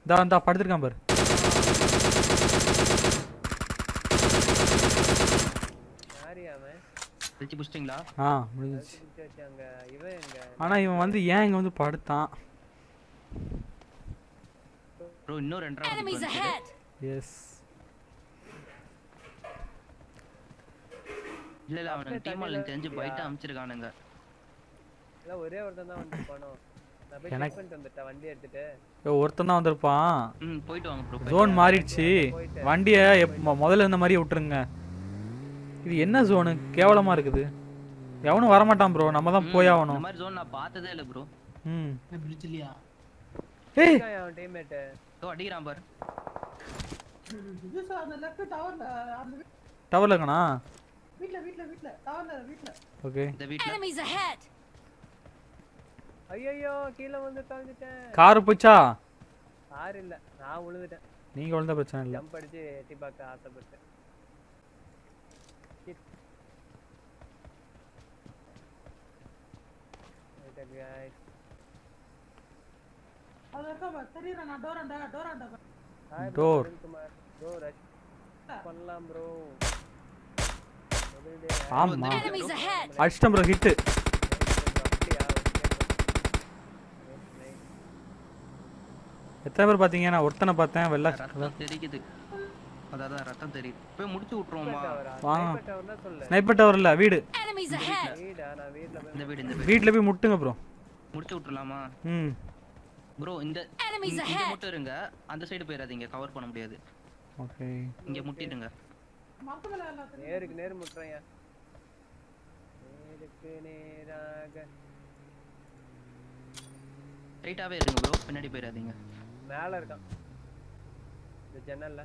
இந்தா இந்தா படுத்திருக்கான் பாரு யாரு அவன் வச்சு புடிச்சிட்டீங்களா ஆ முடிஞ்சிச்சு பிடிச்சி வச்சாங்க இவன் எங்க ஆனா இவன் வந்து ஏன் இங்க வந்து படுத்தான் ப்ரோ இன்னும் ரெண்டாவது Enemies ahead! எஸ் இல்ல இல்ல அவனுக்கு பக்கத்து டீம் ஆளுங்க தண்ணியில தெரிஞ்சு இருக்கியா? பைட் அமைச்சிருக்கானுங்க இல்ல ஒரே ஒருத்தன் தான் வந்து போனோம் நான் போய் எனக்கு- செக் பண்ணிட்டு வந்துட்டேன் வண்டி எடுத்துட்டு ஒருத்தன் தான் வந்திருப்பான் ம் போயிட்டு வாங்க ப்ரோ ஜோன் மாறிடுச்சு வண்டியை எப் மொ- முதல்ல இருந்த மாதிரியே விட்டுருங்க இது என்ன ஜோனு கேவலமா இருக்குது எவனும் வரமாட்டான் ப்ரோ நம்ம தான் போய் இந்த ஆகணும் மாதிரி ஜோன் நான் பார்த்ததே இல்ல ப்ரோ ம் பிரிட்ஜ் இல்லையா ஏய் இருக்கான் அவன் டீம்மேட் ஸோ அடிக்கிறான் பாரு இது சார் அந்த லெஃப்ட் டவர்ல அந்த வீ- டவர்ல இருக்கணா வீட்ல வீட்ல வீட்ல டவர்ல வீட்ல ஓகே இந்த வீட்ல Enemies ahead! ஐயோ கீழே வந்து தொலைஞ்சிட்டேன் காரு போச்சா யாரு இல்ல நான் விழுந்துட்டேன் நீங்க விழுந்த பிரச்சனை இல்லை ஜம்ப் அடிச்சு எட்டி பார்க்க ஆசைப்பட்டேன் Shit. Right, guys. அது இருக்கா பாரு தெரியல நான் டோர் ஆண்டா டோர் ஆண்டா பாரு. Hi, bro, Door. Arun Kumar bro rush பண்ணலாம் ப்ரோ ஆமா Enemies ahead! அடிச்சிட்டேன் ப்ரோ ஹிட்டு அப்படியா எத்தனை பேர் பார்த்தீங்க நான் ஒருத்தனை பார்த்தேன் வெள்ளை ரத்தம் தெரிக்குது அதான் ரத்தம் தெரியுது போய் முடிச்சு விட்டுருவோமா வாங்க. டவர்னா சொல்லு ஸ்னைப்பர் டவர் இல்லை வீடு Enemies ahead! வீடா நான் வீட்ல போய் இந்த வீடு இந்த வீடு வீட்டில் போய் முட்டுங்க ப்ரோ முடிச்சு விட்டுறலாமா ம் ப்ரோ இந்த Enemies இங்க- இங்க ahead! மட்டும் இருங்க அந்த சைடு போயிடாதீங்க கவர் பண்ண முடியாது ஓகே இங்க முட்டிடுங்க மரத்து மேல எல்லாத்தையும் நேருக்கு நேர் முட்டுறேன் நேருக்கு நேராக ரைட்டாவே இருங்க ப்ரோ பின்னாடி போயிடாதீங்க மேல இருக்கான் இந்த ஜன்னல்ல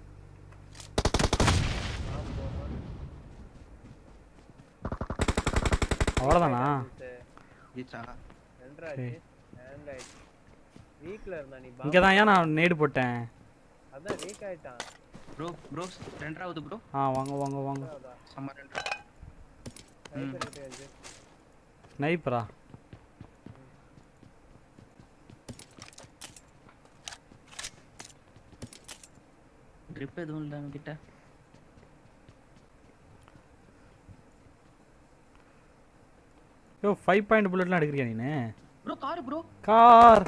ஆம், போமா. அவ்வளோதானா ஜீச்சா ரெண்டராச்சு ஹேங் ஆயிடுச்சு வீக்ல இருந்தா நீ இங்கே தான் ஏன் நான் நேடு போட்டேன் அதான் வீக் ஆயிட்டான் ப்ரோ ப்ரோ ரெண்டாவது ப்ரோ ஆ வாங்க வாங்க வாங்க அதான் சம்ம ரெண்டு sniper கிட்ட இருந்து. ஸ்னைப்பரா ட்ரிப் எதுவும் இல்லை கிட்ட யோ ஃபைவ் பாயிண்ட் புல்லட்லாம் எடுக்கிறியா நீ ப்ரோ கார் ப்ரோ கார்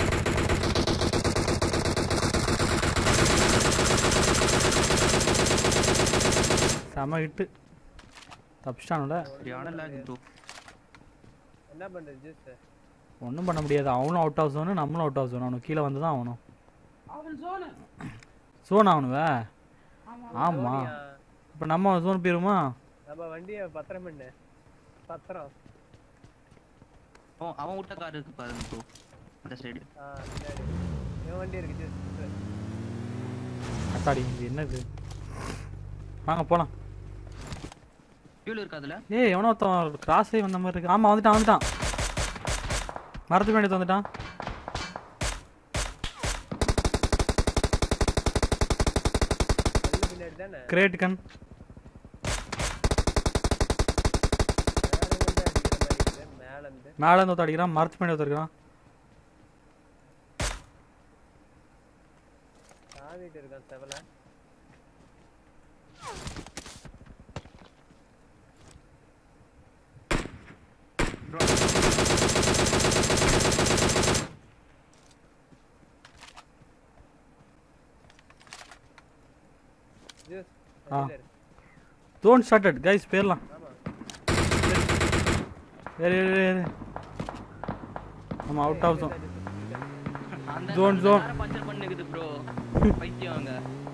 செம ஹிட்டு தப்பிச்சிட்டானுல சரியான லேக் ப்ரோ என்ன பண்றது ஜூஸ் ஒன்றும் பண்ண முடியாது அவனும் அவுட் ஆஃப் ஜோனு நம்மளும் அவுட் ஆஃப் ஜோன் அவனுக்கு கீழே வந்து தான் ஆகணும் அவன் ஜோனு ஜோன் ஆகணுவ ஆமா ஆமாம் இப்போ நம்ம ஜோன் போயிருமா நம்ம வண்டிய பத்திரம் பண்ணு பத்திரம் ஓ அவன் விட்ட கார் இருக்கு பாருங்க ப்ரோ அந்த சைடு ஆ பின்னாடி என் வண்டி இருக்கு ஜூஸ் அத்தாடி இது என்னது வாங்க போகலாம் ஃபியூல் இருக்கு அதுல ஏய் எவனோ ஒருத்தன் கிராஸ் ஆகி வந்த மாதிரி இருக்கு ஆமாம் வந்துட்டான் வந்துட்டான் மரத்து வேண்டியது வந்துட்டான் வண்டி பின்னாடி தானே கிரேட் கன் மேல இருந்து அடிக்கிற மாதிரி இருக்கு மேல இருந்து மேலே இருந்து ஒருத்தன் அடிக்கிறான் மரத்து வேண்டிய ஒருத்தன் இருக்கான் தாவிட்டு இருக்கான் செவல ப்ரோ ஜூஸ் ஆ. வெளியில இரு. ஜோன் ஸ்டார்டட் கைஸ் போயிடலாம் ஆமா ஏறு ஏறு ஏறு நம்ம அவுட் ஆஃப் ஜோன் அந்த Zone, zone. பஞ்சர் பண்ணுக்குது ப்ரோ பைத்தியம் அங்க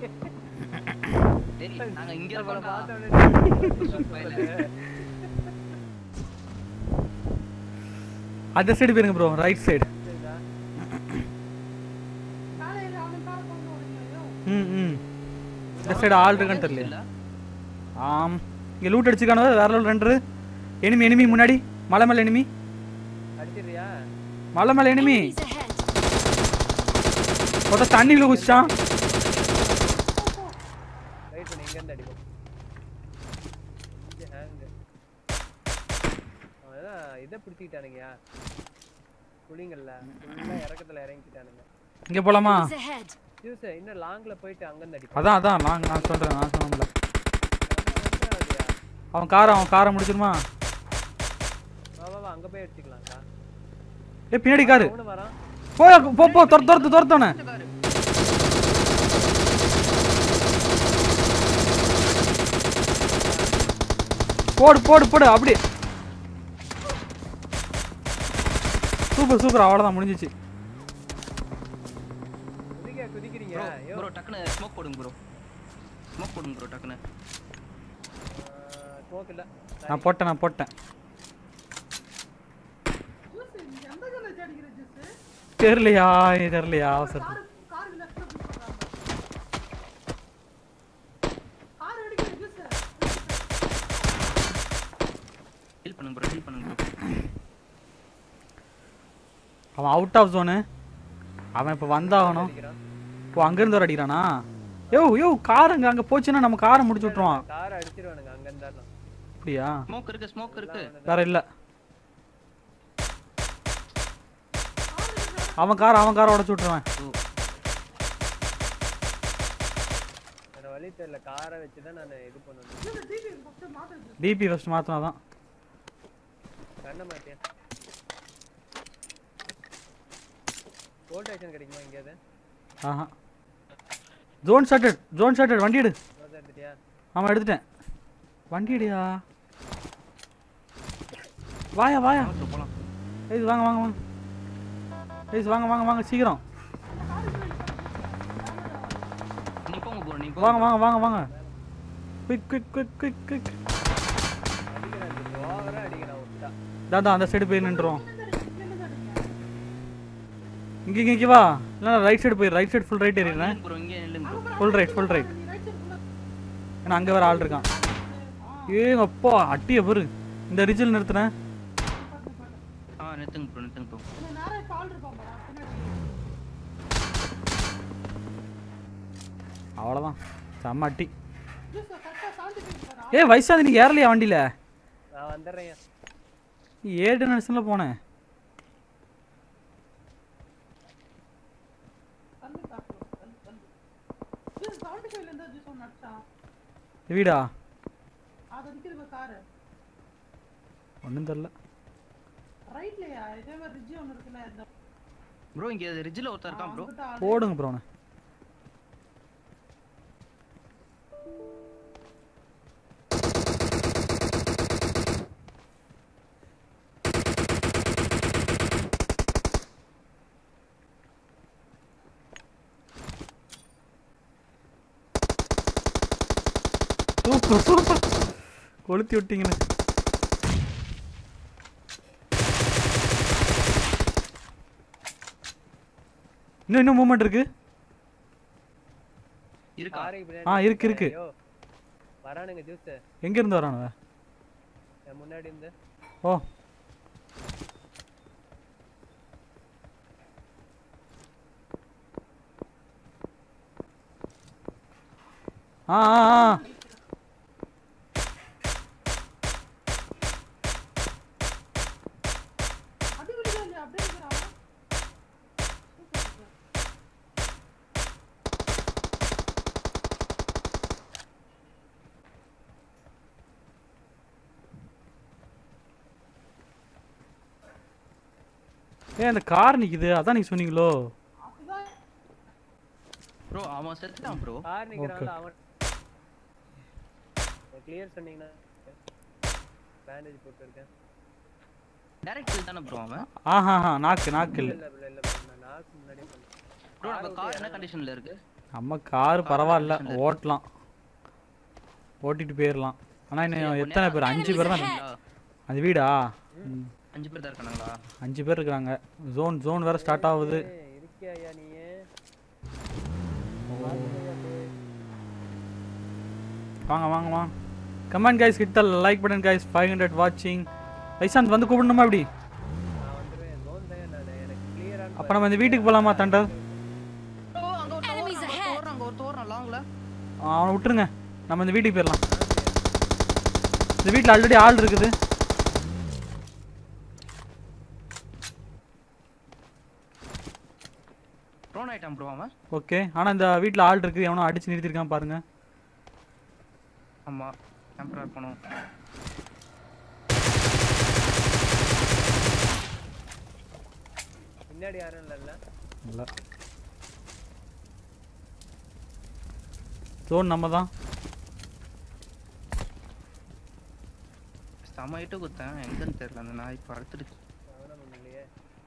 டேய் நாங்க இங்க இருக்கோம்டா அந்த சைடு போயிருங்க ப்ரோ ரைட் சைடு காலையில அவன் காரை கொண்டு ஓடுங்க ம் ம் இந்த சைடு ஆள் இருக்கான்னு தெரியல இல்ல ஆம் இங்கே லூட் அடிச்சுக்கானோ வேற லெவல் ரெண்டு எனிமி எனிமி முன்னாடி மலை மேலே எனிமி அடிச்சிடுறியா மலை மேலே எனிமி Enemies ahead! ஒருத்த தண்ணிக்குள்ள குதிச்சான் வெயிட் பண்ணி இங்க இருந்து அடிக்கும் இங்க ஹேங் அவன் இதை பிடிச்சிக்கிட்டானுங்கயா புளிங்கல்ல ஃபுல்லா இறக்கத்துல இறங்கிட்டானுங்க இங்கே போலாமா Enemies ahead! ஜூஸ் இன்னும் லாங்ல போயிட்டு அங்க இருந்து அடிப்பா அதான் அதான் நான் நான் சொல்கிறேன் நான் சொன்னல அப்படியா அவன் காரை அவன் காரை முடிச்சிருமா வா வா வா அங்க போய் எடுத்துக்கலாம்க்கா ஏ பின்னாடி காரு அவனு வரான் போய் போ போ துரத்து துரத்து துரத்தவனே இந்த காரு போடு போடு போடு அப்படி சூப்பர் சூப்பர் அவ்வளோதான் முடிஞ்சிச்சு குதிக்க குதிக்கிறீங்க ப்ரோ ஐயோ ப்ரோ டக்குன்னு ஸ்மோக் போடுங்க ப்ரோ ஸ்மோக் போடுங்க ப்ரோ டக்குன்னு ஸ்மோக் இல்ல நான் போட்டேன் நான் போட்டேன் ஜூஸ் நீ எந்த காலேஜ் அடிக்கிற ஜூஸ் தெரியலையா தெரியலையா அவசரம் கார் கார் லெஃப்ட்ல புஷ் பண்றாங்க கார் அடிக்கிற ஜூஸ் ஹீல் பண்ணுங்க ப்ரோ ஹீல் பண்ணுங்க ப்ரோ அவன் அவுட் ஆஃப் ஜோனு அவன் இப்போ வந்தாகணும் அடிக்கிறான் இப்போ அங்கேருந்து வர அடிக்கிறானா யோ யோ கார் அங்கே அங்கே போச்சுன்னா நம்ம காரை முடிச்சு விட்ருவான் கார் அடிச்சிருவானுங்க அங்க இருந்தாலும் அப்படியா ஸ்மோக் இருக்கு ஸ்மோக் இருக்கு வேற இல்லை அவன் கார் அவன் காரை உடச்சு விட்ருவேன் ஓ வேற வழி தெரியல காரை வச்சு தான் நான் இது பண்ணணும் ஜூஸ் டிவி ஃபர்ஸ்ட் மாத்து ஜூஸ் டிபி ஃபஸ்ட் மாற்றினா தான் கண்ண மாட்டியா வோல்ட் ஆக்ஷன் கிடைக்குமா எங்கேயாவது ஆஹா ஜோன் ஷார்டட் ஜோன் ஷார்டட் வண்டி எடு ரோஸ் எடுத்துட்டியா ஆமாம் எடுத்துட்டேன் வண்டி எடுயா வாயா வாயா ப்ரோ போலாம் ஏய் வாங்க வாங்க வாங்க ஏய் வாங்க வாங்க வாங்க சீக்கிரம் நீ போங்க ப்ரோ நீ வாங்க போங்க வாங்க வாங்க வாங்க quick quick quick quick quick அடிக்கிறான் ஓவரா அடிக்கிறான் விட்டா தாதா அந்த சைடு போய் நின்றுவோம் இங்கே இங்கே இங்கே வா இல்லை ரைட் சைடு போய் ரைட் சைடு ஃபுல் ரைட் ஏறிடுறேன் ப்ரோ இங்கே நில்லுங்க bro full right full right நீ ரைட் சைடு ஃபுல்லா ஏன்னா அங்கே வேற ஆள் இருக்கான் ஏங்க அப்பா அட்டிய பாரு இந்த ரிஜில் நிறுத்துறேன் ஆ நிறுத்துங்க ப்ரோ நிறுத்துங்க ப்ரோ இந்த நேரா இப்ப ஆள் இருப்பான் பாரு பின்னாடி அவ்வளோதான் செம்ம அட்டி ஜூஸ் கரெக்டா சாந்தி போய் பாரு ஏ வயசாது நீ ஏறலையா வண்டியில் நான் வந்துடுறேன் நீ ஏழு நிமிஷத்தில் போனேன் தள்ளு காட்டு தள்ளு தள்ளு ஜூஸ் சவுண்ட் ஃபைவ்ல இருந்தா ஜூஸ் ஒன்று அடிச்சான் வீடா அது அடிக்கிற காரு ஒன்றும் தெரில ரைட்லயா இதே மாதிரி ரிஜி ஒன்று இருக்குல்ல இந்த ப்ரோ இங்கே ரிட்ஜில் ஒருத்தர் இருக்கான் ப்ரோ அங்கிட்ட ஆளு. போடுங்க ப்ரோ சூப்பர் சூப்பர் கொளுத்தி விட்டீங்கன்னு இன்னும் இன்னும் மூமெண்ட் இருக்கு இருக்கா காரைக்கு ஆ, இருக்கு, இருக்கு. ஐயோ வரானுங்க ஜூஸ் எங்க இருந்து வரானுவ என் முன்னாடி இருந்து ஓ ஆ ஆ ஆ அடி விடுதா இல்லையா அப்படியே இருக்கிறான் சூப்பர் சூப்பர் ஏ அந்த கார் நிக்குது அதான் நீங்க சொன்னீங்களோ அதுதான் ப்ரோ அவன் செத்துட்டான் ப்ரோ கார் நிக்கிறான்ல அவன் கிளியர் சொன்னீங்கன்னா பேண்டேஜ் போட்டுருக்கேன் டைரக்ட் கில் தானே ப்ரோ அவன் ஆஹா நாக்கு நாக்கு இல்ல இல்ல இல்ல இல்ல bro, நான் நாக்கு முன்னாடி பண்ணேன் ப்ரோ நம்ம கார் என்ன கண்டிஷன்ல இருக்கு நம்ம கார் பரவாயில்ல ஓட்டலாம் ஓட்டிட்டு போயிடலாம் ஆனா இன்னும் எத்தனை பேர் அஞ்சு பேர் தான் இருக்கீங்களா? அந்த வீடா ம், அஞ்சு பேர் தான் இருக்கானுங்களா அஞ்சு பேர் இருக்காங்க ஜோன் ஜோன் வேற ஸ்டார்ட் ஆகுது ஏய், இருக்கியா ஐயா நீ வாங்க வாங்க வாங்க கமெண்ட் கைஸ் கிட்ட like button guys five hundred வாட்சிங் வைசாந்த் வந்து கூப்பிடணுமா அப்படி நான் வந்துருவேன் ஜோன் தான் நான் எனக்கு கிளியரான அப்போ நம்ம இந்த வீட்டுக்கு போகலாமா தண்டர் ப்ரோ அங்க ஒருத்தன் ஓடுறான், அங்க ஒருத்தன் ஓடுறான் அங்க ஒருத்தன் ஓடுறான் லாங்ல அவனை விட்டுருங்க நம்ம இந்த வீட்டுக்கு போயிடலாம் இந்த வீட்டில் ஆல்ரெடி ஆள் இருக்குது ப்ரோ நான் ஆயிட்டான் ப்ரோ அவன் ஓகே ஆனா இந்த வீட்ல ஆள் இருக்கு எவனோ அடிச்சு நிறுத்திருக்கான் பாருங்க ஆமா டெம்பரர் பண்ணும் பின்னாடி யாரும் இல்லைல்ல இல்ல ஜோன் நம்ம தான் செம ஹைட்டு குத்தேன் எங்கன்னு தெரியல அந்த நாய் பறத்துடுச்சு அவனும் ஒண்ணும் இல்லையே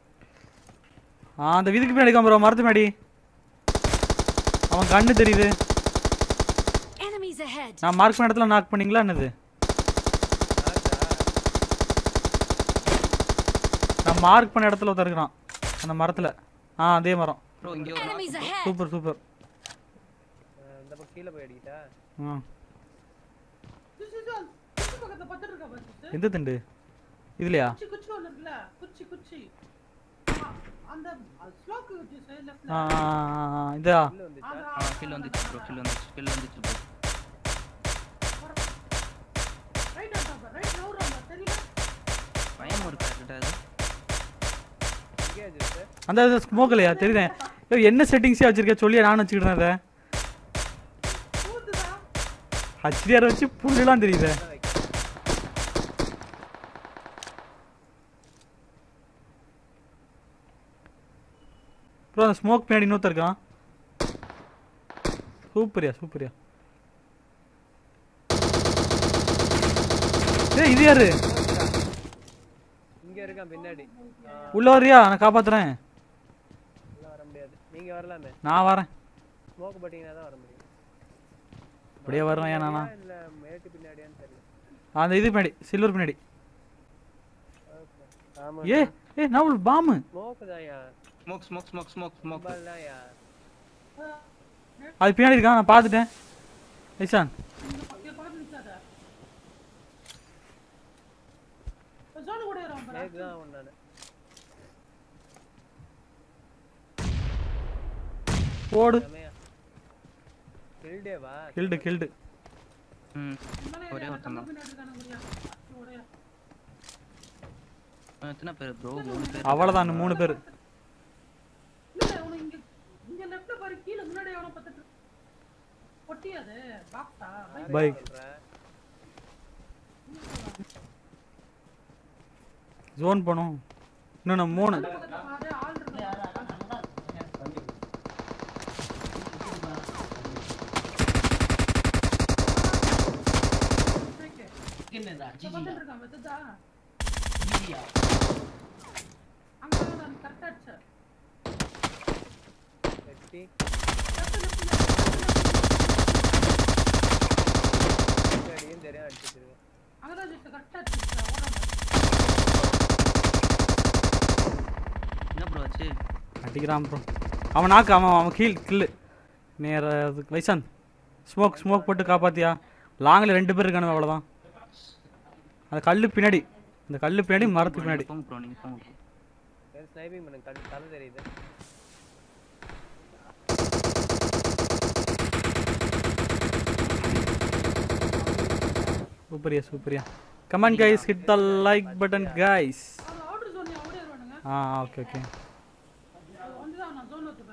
ஆ அந்த வீதுக்கு பின்னாடி இருக்கான் ப்ரோ மரத்து மேடி அவன் கண்ணு தெரியுது Enemies ahead! நான் மார்க் பண்ண இடத்துல நாக் பண்ணீங்களா என்னது நான் மார்க் பண்ண இடத்துல ஒருத்தன் இருக்கிறான் அந்த மரத்துல ஆ அதே மரம் ப்ரோ இங்க ஒரு Enemies ahead! சூப்பர் சூப்பர் அஹ் இந்த பக்கம் கீழே போய் அடிக்கிட்டா ஆ ஜூஸ் ஜூஸ் குச்சி பக்கத்துல பத்துட்டு இருக்கா பாரு ஜூஸ் எந்த திண்டு இதுலையா குச்சி குச்சி ஒண்ணு இருக்குல்ல குச்சி குச்சி ஆ, அந்த ஸ்லோக்கு ஜூஸ் லெஃப்ட்ல ஆ ஆ, ஆ, ஆ, இதா உள்ள வந்துச்சா அந்த ஆ கில் வந்துச்சு ப்ரோ கில் வந்துச்சு கில் வந்துச்சு ப்ரோ ரைட் ஆன் ரைட் நவுறாங்க தெரியல பயம் இருக்கா கிட்ட இங்கே ஜூஸ் அந்த ஸ்மோக் இல்லையா தெரியுதேன் ஐயோ என்ன செட்டிங்ஸே வச்சிருக்க சொல்லியா நான் வச்சுக்கிட்டேன் அதை ஊத்துதா ஹச்டிஆர் வச்சு புள்ளிலாம் தெரியுதே வைக்க ப்ரோ அந்த ஸ்மோக் பின்னாடி இன்னொருத்தர் இருக்கான் சூப்பரியா சூப்பரியா ஏய் இது யாரு இங்க இருக்கான் பின்னாடி ஆ, உள்ள வரியா நான் காப்பாத்துறேன் உள்ள வர முடியாது நீங்க வரலாமே நான் வரேன் ஸ்மோக் பட்டிங்கன்னா தான் வர முடியும் அப்படியே வருவேன் ஏன் நானா இல்ல மேட்டு பின்னாடியான்னு தெரியல அந்த இது பின்னாடி சில்வர் பின்னாடி ஆமா ஏ ஏ நவுல் பாம்பு ஸ்மோக் தான்யா smoke smoke smoke smoke smoke mobile தான்யா அது பின்னாடி இருக்கான் நான் பார்த்துட்டேன் ஐசான் இந்த பக்கம் பக்கத்துல நிச்சாத ஜோன் கூட ஏறும் பாரு மேக் தான் அவன் நானு போடு செமையா கில்டேவா கில்டு கில்டு ம் மேலே ஒரே ஏறு, ஒருத்தன் தான். கம்பு பின்னாடி இருக்கானு ஒரே ஒரே ஆ, எத்தனை பேர் ப்ரோ மூணு பேர் அவ்வளோதான் மூணு பேர் இல்ல இல்ல உனக்கு இங்க இங்க லெஃப்ட்ல பாரு கீழ முன்னாடி எவனோ பத்துட்டு பொட்டி அது பாக்ஸா பைக் சொல்றேன் ஜோன் போனோம் இன்னும் நான் மூணு பக்கத்துல பாரு ஆள் இருக்கு பக்கத்துல இருக்கான் வெத்துதா அங்க நான் கரெக்டா அடிச்ச வெட்டி லெஃப்ட் லெஃப்ட் பின்னாடியும் தெரியும் அடிச்சுட்டு இருக்கேன் அங்கதான் ஜஸ்ட் கரெக்டா அடிச்சு ஓடாம என்ன ப்ரோ ஆச்சு அடிக்கிறான் ப்ரோ அவன் நாக்கு அவன் அவன் கீழ் கில்லு நேர அதுக்கு வைசாந்த் ஸ்மோக் ஸ்மோக் போட்டு காப்பாத்தியா லாங்கில் ரெண்டு பேர் இருக்கானு அவ்வளோதான் அந்த கல்லு பின்னாடி அந்த கல்லு பின்னாடி மரத்துக்கு பின்னாடி போங்க ப்ரோ நீங்க போங்க bro. சரி ஸ்னைப்பிங் பண்ணுங்க கண் தலை தெரியுது சூப்பரியா சூப்பரியா comment guys hit the like button guys அது ஆர்டர் ஜோன் ஓடி வருவானுங்க ஆ ஓகே ஓகே அது வந்துதான் நான் ஜோன்ல வந்துட்டேன்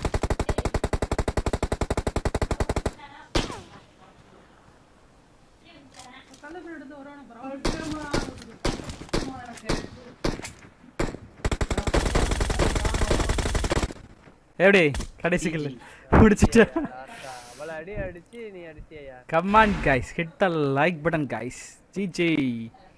கல்ல பின்னாடி இருந்து வருவானு பரவாயில்ல எப்படி கடைசி கில்லு முடிச்சிட்ட லாஸ்டா அவளை அடி அடிச்சு நீ அடிச்சியா come on guys hit the like button guys G G